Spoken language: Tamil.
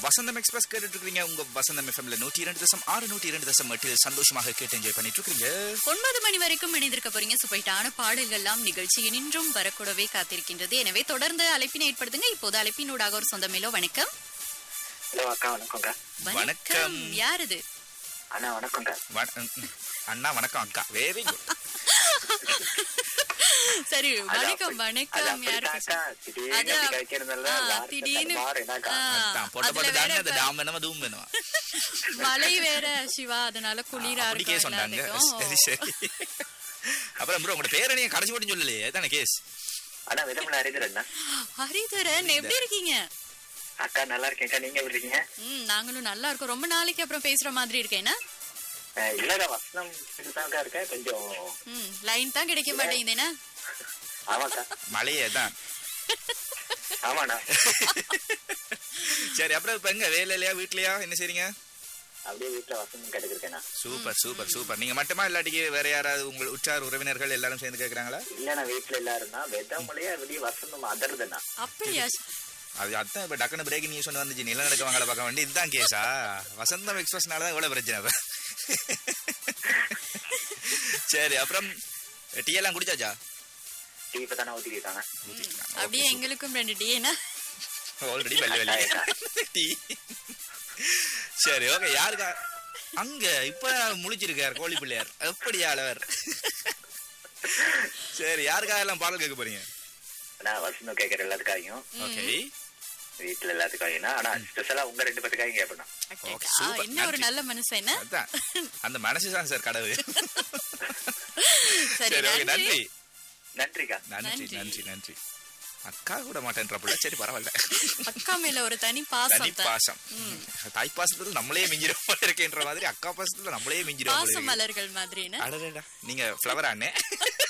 வசந்தம் எக்ஸ்பிரஸ் கேட்டுட்டு இருக்கீங்க உங்க வசந்தம் எஃப்எம்ல நூற்றி இரண்டு தசம் ஆறு நூற்றி இரண்டு தசம் எட்டில் சந்தோஷமாக கேட்டு என்ஜாய் பண்ணிட்டு இருக்கீங்க ஒன்பது மணி வரைக்கும் இணைந்திருக்க போறீங்க சுப்பைட்டான பாடல்கள்லாம் நிகழ்ச்சியின் இன்றும் வரக்கூடவே காத்திருக்கின்றது எனவே தொடர்ந்து அழைப்பினை ஏற்படுத்துங்க இப்போது அழைப்பினூடாக ஒரு சொந்தமேலோ வணக்கம் ஹலோ அக்கா வணக்கம்க்கா வணக்கம். யார் இது அண்ணா வணக்கம்க்கா வண- ம், அண்ணா வணக்கம் அக்கா வெரி குட் சரி அது வணக்கம் அப்படி- அது வணக்கம் யாரு அப்படித்தான்க்கா. பேசுறா? திடீர்னு அது அப்படி அப்- கிடைக்கிறதுனால ஆ, வார்த்தை திடீர்னு தடுமாறு என்னக்கா? ஆ, அதான் போட்ட அதுல போட்டு வேற தானே அது இப்ப டாம் வேணுமா தூம் வேணுமா மழை வேற சிவா அதனால குளிரா அப்படி கேஸ் இருக்கும் வந்தாங்க எல்லாத்துக்கும். சரி சரி அப்புறம் ப்ரோ உங்களோட பேரை நீங்க கடைசி மட்டும் சொல்லலையே தானே கேஸ் அண்ணா விதமில்ல அறிஞர் ஹரிதரன் எப்படி இருக்கீங்க அக்கா நல்லா இருக்கேன்க்கா நீங்க எப்படி இருக்கீங்க ம் நாங்களும் நல்லா இருக்கோம் ரொம்ப நாளைக்கு அப்புறம் பேசுற மாதிரி இருக்கேன்னா அஹ் இல்லக்கா வசனம் இதுதான்க்கா இருக்கேன் கொஞ்சம் ம் லைன் தான் கிடைக்க மாட்டேங்குதுன்னா ஆமாக்கா மழையே தான் ஆமாண்ணா சரி அப்புறம் இப்ப எங்க வேலையிலயா வீட்லயா என்ன செய்றீங்க அப்படியே வீட்டுல வசனம் கிடைச்சிருக்கேண்ணா சூப்பர் சூப்பர் சூப்பர் நீங்க மட்டுமா இல்லாட்டிக்கு வேற யாராவது உங்கள் உற்றார் உறவினர்கள் எல்லாரும் சேர்ந்து கேக்குறாங்களா இல்லண்ணா வீட்டுல எல்லாரும் தான் வெதமலையா வெளியே வசனம் அதருதுண்ணா அப்படியா அது அதான் இப்ப டக்குனு பிரேக்கிங் நியூஸ் ஒன்று வந்துச்சு நிலநடுக்கவங்களை பார்க்க வேண்டி இதுதான் கேஸா வசந்தம் எக்ஸ்பிரஸ்னால தான் இவ்வளவு பிரச்சனை இப்ப. சரி அப்புறம் டீ எல்லாம் குடிச்சாச்சா டீ இப்ப தானே ஊத்திக்கிட்டாங்க அப்படியே எங்களுக்கும் ரெண்டு டீனா ஆல்ரெடி வெள்ளை வெள்ளை டீ சரி ஓகே யாருக்கா அங்க இப்ப முழிச்சிருக்கார் கோழி பிள்ளையார் எப்படி அளவர் சரி யாருக்காக எல்லாம் பாடல் கேட்க போறீங்க அண்ணா வசனம் கேட்கற எல்லாத்துக்காகவும் ஓகே வீட்டுல எல்லாத்துக்காகவும் ஆனா ஸ்பெஷலா உங்க ரெண்டு பேத்துக்காகவும் கேட்பேன் Okay, super. என்ன ஒரு நன்றி. நல்ல மனுஷன் என்ன அதான் அந்த மனசு தான் சார் கடவு சரி சரி ஓகே நன்றி நன்றி நன்றிக்கா நன்றி நன்றி. நன்றி நன்றி அக்கா கூட மாட்டேன்றப்பல சரி பரவாயில்ல அக்கா மேல ஒரு தனி பாசம் தனி தான். பாசம் தாய் பாசத்துல நம்மளே மிஞ்சிரும் போல இருக்கேன்ற மாதிரி அக்கா பாசத்துல நம்மளே மிஞ்சிரும் போல பாச இருக்கு. மலர்கள் மாதிரி என்ன அடடடா நீங்க ஃப்ளவர் அண்ணே